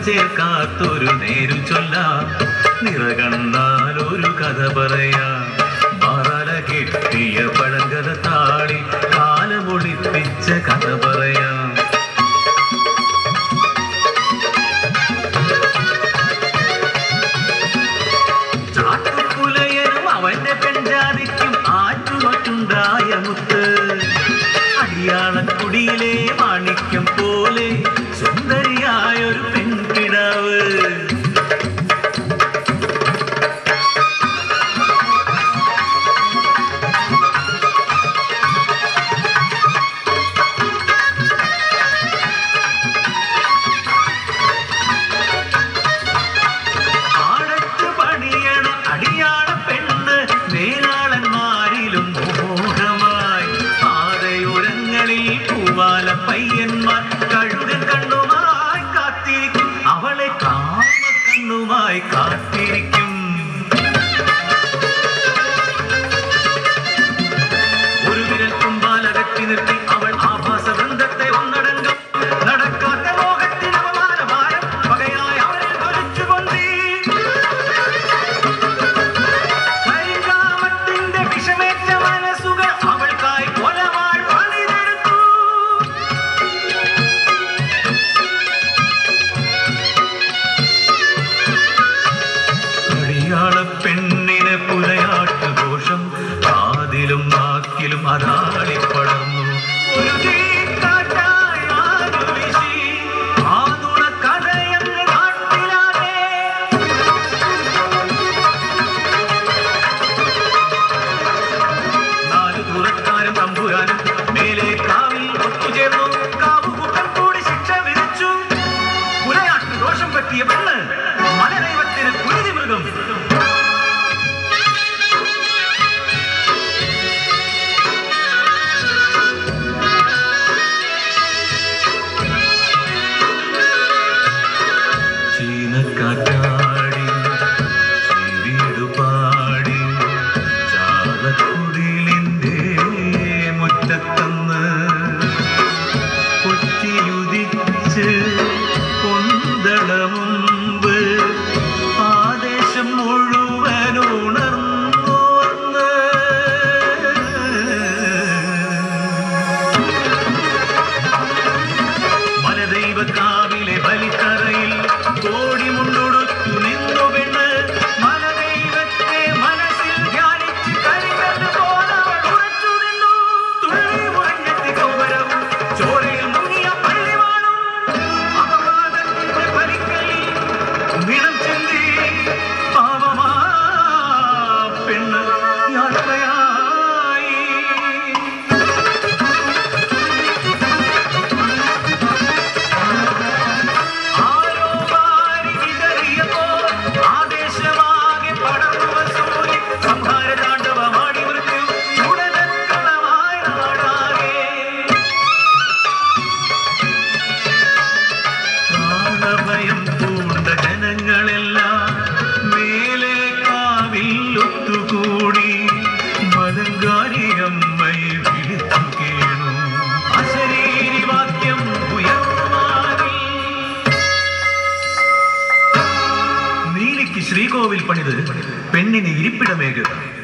ചേർക്കാത്തൊരു നേരും ചൊല്ലാം നിറകണ്ടാൽ ഒരു കഥ പറയാം മറല കെട്ടിയ പഴങ്കഥ താളി കാലമൊളിപ്പിച്ച കഥ പറയാം ചാട്ടുകുലയനും അവന്റെ പെൺജാതിക്കും ആറ്റുമറ്റുണ്ടായ മുത്ത് അടിയാളക്കുടിയിലെ മാണിക്യം പോലെ സുന്ദരിയായൊരു പെൺകിടാവ് ആടത്ത് പണിയണ അടിയാള പെണ്ണ് വേലാളന്മാരിലും മോഹമായി പാതയോരങ്ങളിൽ പൂവാല പയ്യന്മാർ കഴുകൻ കണ്ണുമായി കാത്തിരിക്കും അവളെ കാമ കണ്ണുമായി കാത്തിരിക്കും ഒരു വിരൽ തുമ്പാലകറ്റി നിർത്തി അവൾ ആഭാസ ബന്ധത്തെ ഒന്നടങ്കം നടക്കാത്ത മോഹത്തിന് അപമാനഭാരം പകയായി അവരിൽ തൊലിച്ചു കൊണ്ടീ കരിങ്കാമത്തിന്റെ വിഷമേറ്റ മനസ്സുകൾ അവൾക്കായി കൊലവാൾ പണിതെടുത്തു അടിയാള പെണ്ണിന് പുലയാട്ട് ദോഷം കാതിലും നാക്കിലും അതാളി പടർന്നു ഒരു തീക്കാറ്റായി ആഞ്ഞു വീശി ആ നുണക്കഥയങ്ങ് നാട്ടിലാകെ നാല് തുറക്കാരും തമ്പുരാനും മേലെ കാവിൽ ഒത്തുചേർന്നു കാവുകൂട്ടം കൂടി ശിക്ഷ വിധിച്ചു പുലയാട്ട് ദോഷം പറ്റിയ പെണ്ണ് മലദൈവത്തിന് കുരുതി മൃഗം ചീനക്കാറ്റാടി ചീവീടുപാടി ചാലക്കുടിലിൻ്റെ മുറ്റത്തന്ന് കൊച്ചിയുദിച്ച് കൊന്തള മുമ്പ് ആദേശം മുഴുവൻ ഉണർന്നു വന്ന് മലദൈവ കാവിലെ ബലിത്തറയിൽ കോടി മുണ്ടൊടുത്തു നിന്നു പെണ്ണ് മലദൈവത്തെ മനസ്സിൽ ധ്യാനിച്ച് കരികല്ല് പോലവൾ ഉറച്ചു നിന്നു തുള്ളി ഉറഞ്ഞെത്തി കൗവരവും ചോരയിൽ മുങ്ങിയ പള്ളിവാളും അപവാദത്തിന്റെ ബലിക്കലിൽ നിണം ചെന്തി പാവമാ പെണ്ണ് യാത്രയായി ആരോ വാരി വിതറിയപ്പോൾ ആദേശമാകെ പടർന്നു വസൂരി സംഹാരതാണ്ഡവമാടി മൃത്യു ഉടനക്കളമായ നാടാകെ പ്രാണഭയം പൂണ്ട ജനങ്ങളെല്ലാം മേലെ കാവിൽ ഒത്തുകൂടി മലങ്കാരിയമ്മയെ വിളിച്ചു കേണു അശരീരി വാക്യം ഉയർമാറി നീലിക്ക് ശ്രീകോവിൽ പണിത് പെണ്ണിന് ഇരിപ്പിടമേകുക